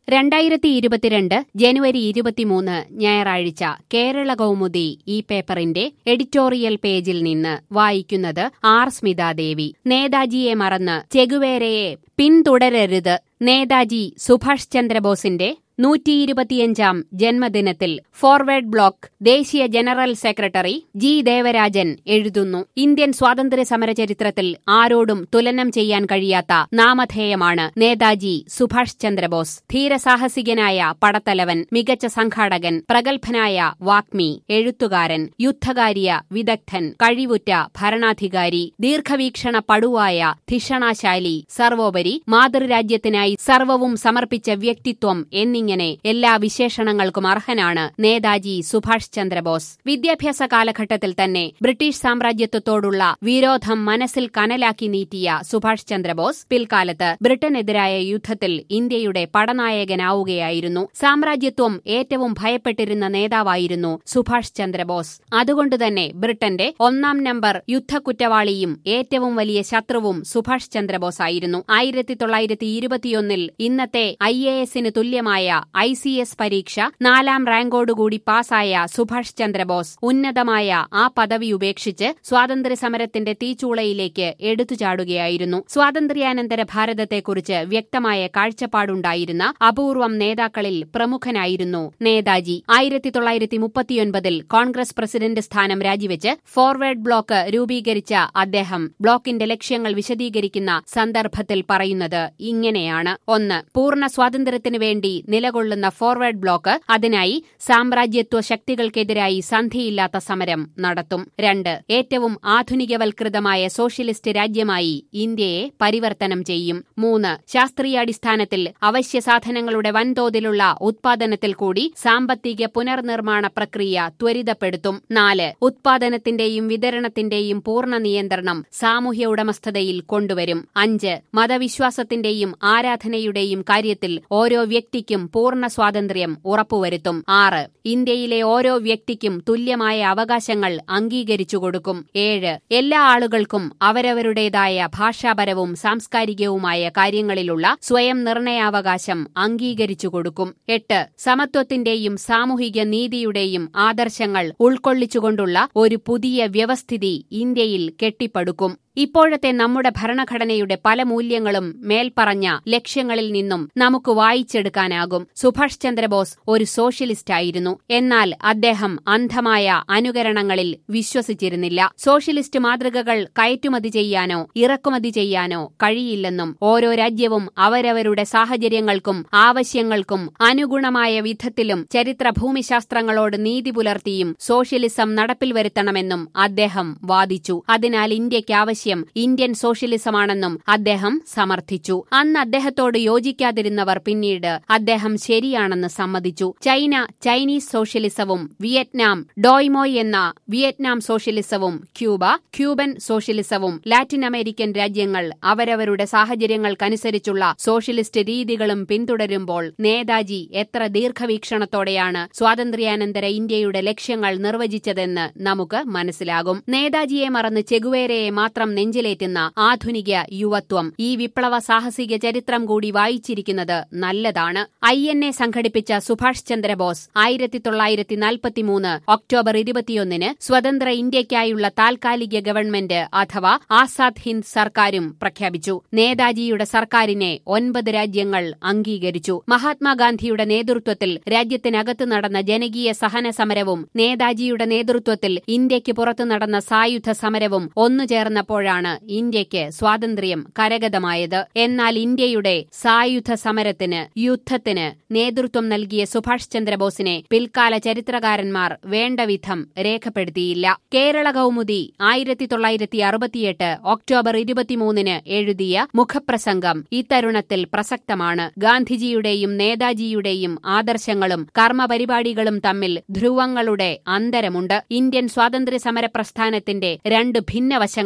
രണ്ടായിരത്തി ഇരുപത്തിരണ്ട് ജനുവരി ഇരുപത്തിമൂന്ന് ഞായറാഴ്ച കേരള കൗമുദി ഈ പേപ്പറിന്റെ എഡിറ്റോറിയൽ പേജിൽ നിന്ന് വായിക്കുന്നത് ആർ സ്മിതാദേവി നേതാജിയെ മറന്ന് ചെഗുവേരയെ പിന്തുടരരുത് നേതാജി സുഭാഷ് ചന്ദ്രബോസിന്റെ നൂറ്റി ഇരുപത്തിയഞ്ചാം ജന്മദിനത്തിൽ ഫോർവേഡ് ബ്ലോക്ക് ദേശീയ ജനറൽ സെക്രട്ടറി ജി ദേവരാജൻ എഴുതുന്നു ഇന്ത്യൻ സ്വാതന്ത്ര്യ സമര ചരിത്രത്തിൽ ആരോടും തുലനം ചെയ്യാൻ കഴിയാത്ത നാമധേയമാണ് നേതാജി സുഭാഷ് ചന്ദ്രബോസ് ധീരസാഹസികനായ പടത്തലവൻ മികച്ച സംഘാടകൻ പ്രഗത്ഭനായ വാഗ്മി എഴുത്തുകാരൻ യുദ്ധകാരിയ വിദഗ്ധൻ കഴിവുറ്റ ഭരണാധികാരി ദീർഘവീക്ഷണ പടുവായ ധിഷണാശാലി സർവോപരി മാതൃരാജ്യത്തിനായി സർവവും സമർപ്പിച്ച വ്യക്തിത്വം എന്നിങ്ങനെ എല്ലാ വിശേഷണങ്ങൾക്കും അർഹനാണ് നേതാജി സുഭാഷ് ചന്ദ്രബോസ് വിദ്യാഭ്യാസ കാലഘട്ടത്തിൽ തന്നെ ബ്രിട്ടീഷ് സാമ്രാജ്യത്വത്തോടുള്ള വിരോധം മനസ്സിൽ കനലാക്കി നീട്ടിയ സുഭാഷ് ചന്ദ്രബോസ് പിൽക്കാലത്ത് ബ്രിട്ടനെതിരായ യുദ്ധത്തിൽ ഇന്ത്യയുടെ പടനായകനാവുകയായിരുന്നു സാമ്രാജ്യത്വം ഏറ്റവും ഭയപ്പെട്ടിരുന്ന നേതാവായിരുന്നു സുഭാഷ് ചന്ദ്രബോസ് അതുകൊണ്ടുതന്നെ ബ്രിട്ടന്റെ ഒന്നാം നമ്പർ യുദ്ധക്കുറ്റവാളിയും ഏറ്റവും വലിയ ശത്രുവും സുഭാഷ് ചന്ദ്രബോസ് ആയിരുന്നു ആയിരത്തി തൊള്ളായിരത്തി ഇരുപത്തിയൊന്നിൽ ഇന്നത്തെ ഐ എ എസിന് തുല്യമായ ഐ സി എസ് പരീക്ഷ നാലാം റാങ്കോടുകൂടി പാസായ സുഭാഷ് ചന്ദ്രബോസ് ഉന്നതമായ ആ പദവി ഉപേക്ഷിച്ച് സ്വാതന്ത്ര്യ സമരത്തിന്റെ തീച്ചൂളയിലേക്ക് എടുത്തുചാടുകയായിരുന്നു സ്വാതന്ത്ര്യാനന്തര ഭാരതത്തെക്കുറിച്ച് വ്യക്തമായ കാഴ്ചപ്പാടുണ്ടായിരുന്ന അപൂർവം നേതാക്കളിൽ പ്രമുഖനായിരുന്നു നേതാജി ആയിരത്തി തൊള്ളായിരത്തി മുപ്പത്തിയൊൻപതിൽ കോൺഗ്രസ് പ്രസിഡന്റ് സ്ഥാനം രാജിവെച്ച് ഫോർവേഡ് ബ്ലോക്ക് രൂപീകരിച്ച അദ്ദേഹം ബ്ലോക്കിന്റെ ലക്ഷ്യങ്ങൾ വിശദീകരിക്കുന്ന സന്ദർഭത്തിൽ പറയുന്നത് ഇങ്ങനെയാണ് ഒന്ന് പൂർണ്ണ സ്വാതന്ത്ര്യത്തിനു വേണ്ടി നിലകൊള്ളുന്ന ഫോർവേഡ് ബ്ലോക്ക് അതിനായി സാമ്രാജ്യത്വ ശക്തികൾക്കെതിരായി സന്ധിയില്ലാത്ത സമരം നടത്തും രണ്ട് ഏറ്റവും ആധുനികവൽകൃതമായ സോഷ്യലിസ്റ്റ് രാജ്യമായി ഇന്ത്യയെ പരിവർത്തനം ചെയ്യും മൂന്ന് ശാസ്ത്രീയാടിസ്ഥാനത്തിൽ അവശ്യ സാധനങ്ങളുടെ വൻതോതിലുള്ള ഉത്പാദനത്തിൽ കൂടി സാമ്പത്തിക പുനർനിർമ്മാണ പ്രക്രിയ ത്വരിതപ്പെടുത്തും നാല് ഉത്പാദനത്തിന്റെയും വിതരണത്തിന്റെയും പൂർണ്ണ നിയന്ത്രണം സാമൂഹ്യ ഉടമസ്ഥതയിൽ കൊണ്ടുവരും അഞ്ച് മതവിശ്വാസത്തിന്റെയും ആരാധനയുടെയും കാര്യത്തിൽ ഓരോ വ്യക്തിക്കും പൂർണ്ണ സ്വാതന്ത്ര്യം ഉറപ്പുവരുത്തും ആറ് ഇന്ത്യയിലെ ഓരോ വ്യക്തിക്കും തുല്യമായ അവകാശങ്ങൾ അംഗീകരിച്ചു കൊടുക്കും ഏഴ് എല്ലാ ആളുകൾക്കും അവരവരുടേതായ ഭാഷാപരവും സാംസ്കാരികവുമായ കാര്യങ്ങളിലുള്ള സ്വയം നിർണയാവകാശം അംഗീകരിച്ചു കൊടുക്കും എട്ട് സമത്വത്തിന്റെയും സാമൂഹിക നീതിയുടെയും ആദർശങ്ങൾ ഉൾക്കൊള്ളിച്ചുകൊണ്ടുള്ള ഒരു പുതിയ വ്യവസ്ഥിതി ഇന്ത്യയിൽ കെട്ടിപ്പടുക്കും ഇപ്പോഴത്തെ നമ്മുടെ ഭരണഘടനയുടെ പല മൂല്യങ്ങളും മേൽപ്പറഞ്ഞ ലക്ഷ്യങ്ങളിൽ നിന്നും നമുക്ക് വായിച്ചെടുക്കാനാകും സുഭാഷ് ചന്ദ്രബോസ് ഒരു സോഷ്യലിസ്റ്റ് ആയിരുന്നു എന്നാൽ അദ്ദേഹം അന്ധമായ അനുകരണങ്ങളിൽ വിശ്വസിച്ചിരുന്നില്ല സോഷ്യലിസ്റ്റ് മാതൃകകൾ കയറ്റുമതി ചെയ്യാനോ ഇറക്കുമതി ചെയ്യാനോ കഴിയില്ലെന്നും ഓരോ രാജ്യവും അവരവരുടെ സാഹചര്യങ്ങൾക്കും ആവശ്യങ്ങൾക്കും അനുഗുണമായ വിധത്തിലും ചരിത്ര ഭൂമിശാസ്ത്രങ്ങളോട് നീതി പുലർത്തിയും സോഷ്യലിസം നടപ്പിൽ വരുത്തണമെന്നും അദ്ദേഹം വാദിച്ചു അതിനാൽ ഇന്ത്യയ്ക്ക് ആവശ്യം ഇന്ത്യൻ സോഷ്യലിസമാണെന്നും അദ്ദേഹം സമർത്ഥിച്ചു അന്ന് അദ്ദേഹത്തോട് യോജിക്കാതിരുന്നവർ പിന്നീട് അദ്ദേഹം ശരിയാണെന്ന് സമ്മതിച്ചു ചൈന ചൈനീസ് സോഷ്യലിസവും വിയറ്റ്നാം ഡോയ്മോയ് എന്ന വിയറ്റ്നാം സോഷ്യലിസവും ക്യൂബ ക്യൂബൻ സോഷ്യലിസവും ലാറ്റിൻ അമേരിക്കൻ രാജ്യങ്ങൾ അവരവരുടെ സാഹചര്യങ്ങൾക്കനുസരിച്ചുള്ള സോഷ്യലിസ്റ്റ് രീതികളും പിന്തുടരുമ്പോൾ നേതാജി എത്ര ദീർഘവീക്ഷണത്തോടെയാണ് സ്വാതന്ത്ര്യാനന്തര ഇന്ത്യയുടെ ലക്ഷ്യങ്ങൾ നിർവചിച്ചതെന്ന് നമുക്ക് മനസ്സിലാകും നേതാജിയെ മറന്ന് ചെഗുവേരയെ മാത്രം നെഞ്ചിലേറ്റുന്ന ആധുനിക യുവത്വം ഈ വിപ്ലവ സാഹസിക ചരിത്രം കൂടി വായിച്ചിരിക്കുന്നത് നല്ലതാണ് ഐ എൻ എ സംഘടിപ്പിച്ച സുഭാഷ് ചന്ദ്രബോസ് ആയിരത്തി തൊള്ളായിരത്തി നാൽപ്പത്തിമൂന്ന് ഒക്ടോബർ ഇരുപത്തിയൊന്നിന് സ്വതന്ത്ര ഇന്ത്യയ്ക്കായുള്ള താൽക്കാലിക ഗവൺമെന്റ് അഥവാ ആസാദ് ഹിന്ദ് സർക്കാരും പ്രഖ്യാപിച്ചു നേതാജിയുടെ സർക്കാരിനെ ഒൻപത് രാജ്യങ്ങൾ അംഗീകരിച്ചു മഹാത്മാഗാന്ധിയുടെ നേതൃത്വത്തിൽ രാജ്യത്തിനകത്ത് നടന്ന ജനകീയ സഹന സമരവും നേതാജിയുടെ നേതൃത്വത്തിൽ ഇന്ത്യയ്ക്ക് പുറത്തു നടന്ന സായുധ സമരവും ഒന്നു ചേർന്നപ്പോഴാണ് ഇന്ത്യയ്ക്ക് സ്വാതന്ത്ര്യം കരഗതമായത് എന്നാൽ ഇന്ത്യയുടെ സായുധ സമരത്തിന് യുദ്ധത്തിന് നേതൃത്വം നൽകിയ സുഭാഷ് ചന്ദ്രബോസിനെ പിൽക്കാല ചരിത്രകാരന്മാർ വേണ്ടവിധം രേഖപ്പെടുത്തിയില്ല കേരള കൗമുദി ആയിരത്തി തൊള്ളായിരത്തി അറുപത്തിയെട്ട് ഒക്ടോബർ ഇരുപത്തിമൂന്നിന് എഴുതിയ മുഖപ്രസംഗം ഇത്തരുണത്തിൽ പ്രസക്തമാണ് ഗാന്ധിജിയുടെയും നേതാജിയുടെയും ആദർശങ്ങളും കർമ്മപരിപാടികളും തമ്മിൽ ധ്രുവങ്ങളുടെ അന്തരമുണ്ട് ഇന്ത്യൻ സ്വാതന്ത്ര്യ സമര പ്രസ്ഥാനത്തിന്റെ രണ്ട് ഭിന്നവശങ്ങളാണ്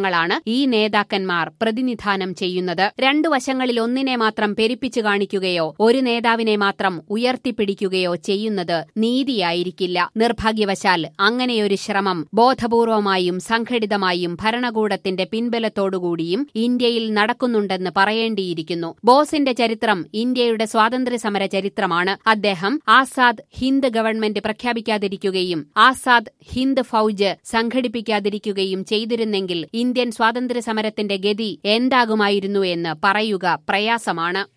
ഈ നേതാക്കന്മാർ പ്രതിനിധാനം ചെയ്യുന്നത് രണ്ടു വശങ്ങളിൽ ഒന്നിനെ മാത്രം പെരുപ്പിച്ചു കാണിക്കുകയോ ഒരു നേതാവിനെ മാത്രം ഉയർത്തിപ്പിടിക്കുകയോ ചെയ്യുന്നത് നീതിയായിരിക്കില്ല നിർഭാഗ്യവശാൽ അങ്ങനെയൊരു ശ്രമം ബോധപൂർവമായും സംഘടിതമായും ഭരണകൂടത്തിന്റെ പിൻബലത്തോടുകൂടിയും ഇന്ത്യയിൽ നടക്കുന്നുണ്ടെന്ന് പറയേണ്ടിയിരിക്കുന്നു ബോസിന്റെ ചരിത്രം ഇന്ത്യയുടെ സ്വാതന്ത്ര്യസമര ചരിത്രമാണ് അദ്ദേഹം ആസാദ് ഹിന്ദ് ഗവൺമെന്റ് പ്രഖ്യാപിക്കാതിരിക്കുകയും ആസാദ് ഹിന്ദ് ഫൌജ് സംഘടിപ്പിക്കാതിരിക്കുകയും ചെയ്തിരുന്നെങ്കിൽ ഇന്ത്യൻ സ്വാതന്ത്ര്യസമരത്തിന്റെ ഗതി എന്താകുമായിരുന്നു എന്ന് പറയുക പ്രയാസമാണ്